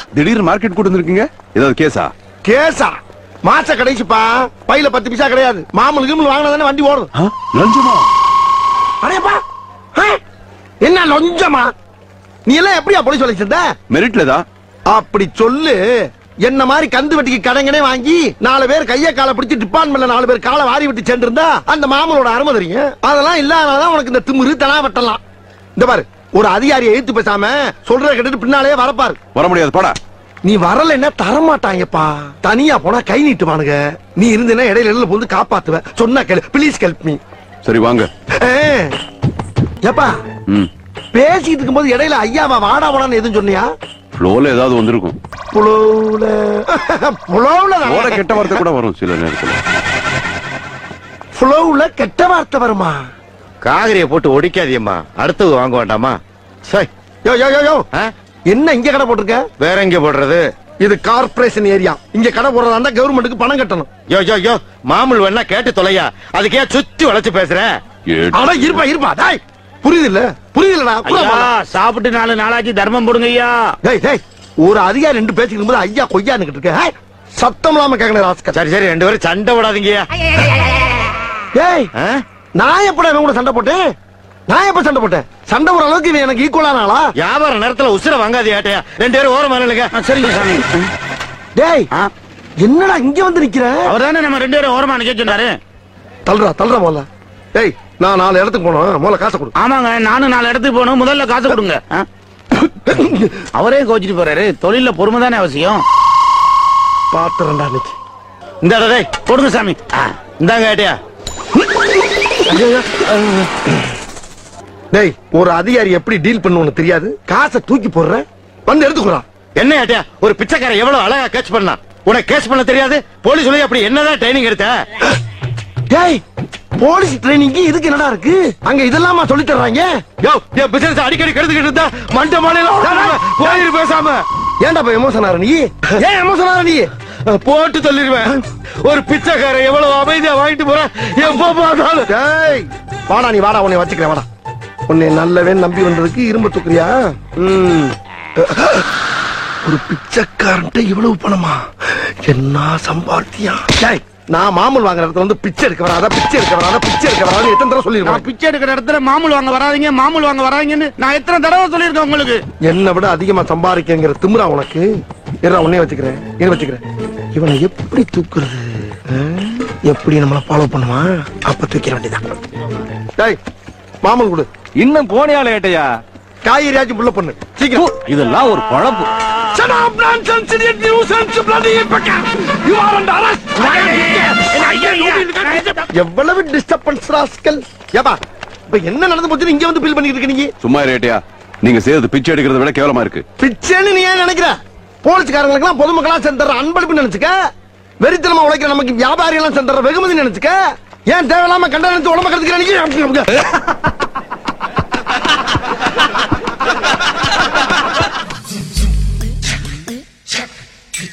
திடீர்னு மார்க்கெட் கூட்டு வந்திருக்கீங்க ஏதாவது கேஸா கேசா மாச கடைசிப்பா பையில பத்து பைசா கிடையாது மாமூல் கிமூல் வாங்கினா தானே வண்டி ஓடும் ஆ? லஞ்சமா அடையப்பா ஆ? என்ன லொஞ்சமா நீ எல்லாம் எப்படியா போலீஸ் வேலைக்கு சேர்ந்த மெரிட்ல தான் அப்படி சொல்லு என்ன மாதிரி கந்து வெட்டிக்கு கடங்கனே வாங்கி நாலு பேர் கைய காலை பிடிச்சு டிபார்ட்மெண்ட்ல நாலு பேர் காலை வாரி விட்டு சென்றிருந்தா அந்த மாமலோட அருமை தெரியும் அதெல்லாம் இல்லாததான் உனக்கு இந்த திமிரு தனா வெட்டலாம் இந்த பாரு ஒரு அதிகாரியை எழுத்து பேசாம சொல்றத கேட்டுட்டு பின்னாலே வரப்பாரு வர முடியாது போடா நீ வரலைன்னா தரமாட்டாங்கப்பா தனியா போனா கை நீட்டுவானுங்க நீ இருந்தேன்னா இடையில இடையில வந்து காப்பாத்துவ சொன்னா கேளு ப்ளீஸ் ஹெல்ப் மீ சரி வாங்க ஏப்பா ம் பேசிட்டு இருக்கும்போது இடையில ஐயாவா வாடா வாடான்னு எதுவும் சொன்னியா ஃப்ளோல ஏதாவது வந்திருக்கும் புலவுல புலவுல ஓட கெட்ட வார்த்தை கூட வரும் சில நேரத்துல புலவுல கெட்ட வார்த்தை வருமா காகரிய போட்டு ஒடிக்காதியம்மா அடுத்தது வாங்க வேண்டாமா சை யோ யோ யோ யோ ஆ? என்ன இங்க கடை போட்டிருக்க வேற எங்க போடுறது இது கார்ப்பரேஷன் ஏரியா இங்க கடை போடுறதா இருந்தா கவர்மெண்ட்டுக்கு பணம் கட்டணும் யோ யோ யோ மாமூல் வேணா கேட்டு தொலையா அதுக்கே சுத்தி வளைச்சு பேசுற ஏட். அட இருப்பா இருப்பா டாய் புரியுது இல்ல புரியுது இல்லடா ஐயா சாப்பிட்டு நாலு நாளாச்சு தர்மம் போடுங்க ஐயா டேய் டேய் ஒரு அதிகாரி ரெண்டு பேசிக்கும் போது ஐயா கொய்யான்னு இருக்க ஹே, சத்தம் இல்லாம கேட்கணும் ராஸ்கர் சரி சரி ரெண்டு பேரும் சண்டை விடாதீங்கய்யா டேய் ஆ? நான் எப்படா இவன் கூட சண்டை போட்டேன் நான் எப்ப சண்டை போட்டேன் சண்டை போற அளவுக்கு இவன் எனக்கு ஈக்குவலான ஆளா வியாபார நேரத்துல உசுர வாங்காதே ஏட்டையா ரெண்டு பேரும் ஓரமா நில்லுங்க ஆ, சரிங்க சாமி டேய் ஆ, என்னடா இங்க வந்து நிக்கிற அவர் தானே நம்ம ரெண்டு பேரும் ஓரமா நிக்க சொன்னாரு தள்ளுறா தள்ளுறா முதல்ல டேய் நான் நாலு இடத்துக்கு போனோம் முதல்ல காசை கொடு ஆமாங்க நானும் நாலு இடத்துக்கு போகணும் முதல்ல காசு கொடுங்க ஆ? அவரே கோச்சிட்டு போறாரு தொழில பொறுமை தானே அவசியம் பாத்துறேன்டா இன்னைக்கு இந்த டேய் கொடுங்க சாமி ஆ, இந்தாங்க ஏட்டையா டேய் ஒரு அதிகாரி எப்படி டீல் பண்ணுவோன்னு தெரியாது காசை தூக்கி போடுறேன் வந்து எடுத்துக்கிறா என்ன ஏட்டையா ஒரு பிச்சைக்காரன் எவ்வளவு அழகா கேட்ச் பண்ணா உனக்கு கேட்ச் பண்ண தெரியாது போலீஸ் சொல்லி அப்படி என்னதான் ட்ரைனிங் எடுத்த டேய் போலீஸ் ட்ரைனிங்க்கு இதுக்கு என்னடா இருக்கு அங்க இதெல்லாமா சொல்லி தர்றாங்க யோ என் பிசினஸ் அடிக்கடி கெடுத்துக்கிட்டு இருந்தா மண்ட மாலையில போயிரு பேசாம ஏன்டா போய் எமோஷன் ஆற நீ ஏன் எமோஷன் ஆற நீ போட்டு சொல்லிடுவேன் ஒரு பிச்சைக்காரன் எவ்வளவு அமைதியா வாங்கிட்டு போறேன் எப்ப பார்த்தாலும் டேய் வாடா நீ வாடா உன்னை வச்சுக்கிறேன் வாடா உன்னை நல்லவே நம்பி வந்ததுக்கு இரும்பு தூக்குறியா ம். ஒரு பிச்சைக்காரன்ட்ட இவ்வளவு பணமா என்ன சம்பாத்தியா டேய் நான் மாமூல் வாங்குற இடத்துல வந்து பிச்சை எடுக்க வராத பிச்சை எடுக்க வராத பிச்சை எடுக்க வராத எத்தனை தடவை நான் சொல்லிருக்கேன் பிச்சை எடுக்கிற இடத்துல மாமூல் வாங்க வராதீங்க மாமூல் வாங்க வராதீங்கன்னு நான் எத்தனை தடவை சொல்லியிருக்கேன் உங்களுக்கு என்னை விட அதிகமா சம்பாதிக்கங்கிற திமிரா உனக்கு இருடா உன்னைய வச்சுக்கிறேன் இரு வச்சுக்கிறேன் இவனை எப்படி தூக்குறது ஆ? எப்படி நம்மள ஃபாலோ பண்ணுவான் அப்ப தூக்கிற வேண்டியதான் டேய் மாமூல் கொடு இன்னும் போனியால ஏட்டையா காய்கறியாச்சும் புள்ள பொண்ணு சீக்கிரம் இதெல்லாம் ஒரு பழப்பு Shut up, nonsense, idiot, nuisance, bloody hypocrite! You are under arrest! எவ்வளவு டிஸ்டர்பன்ஸ் ராஸ்கல் ஏப்பா இப்ப என்ன நடந்து போச்சு இங்க வந்து பில் பண்ணிட்டு இருக்க நீங்க சும்மா இரு ஏட்டையா நீங்க செய்யறது பிச்சை எடுக்கிறத விட கேவலமா இருக்கு பிச்சைன்னு நீ ஏன் நினைக்கிற போலீஸ்காரங்களுக்கு எல்லாம் பொதுமக்களா சென்ற அன்பளிப்பு நினைச்சுக்க வெறித்தனமா உழைக்கிற நமக்கு வியாபாரிகள் எல்லாம் சென்ற வெகுமதி நினைச்சுக்க ஏன் தேவையில்லாம கண்ட நினைச்சு உடம்ப கருத்துக்கிற நீங்க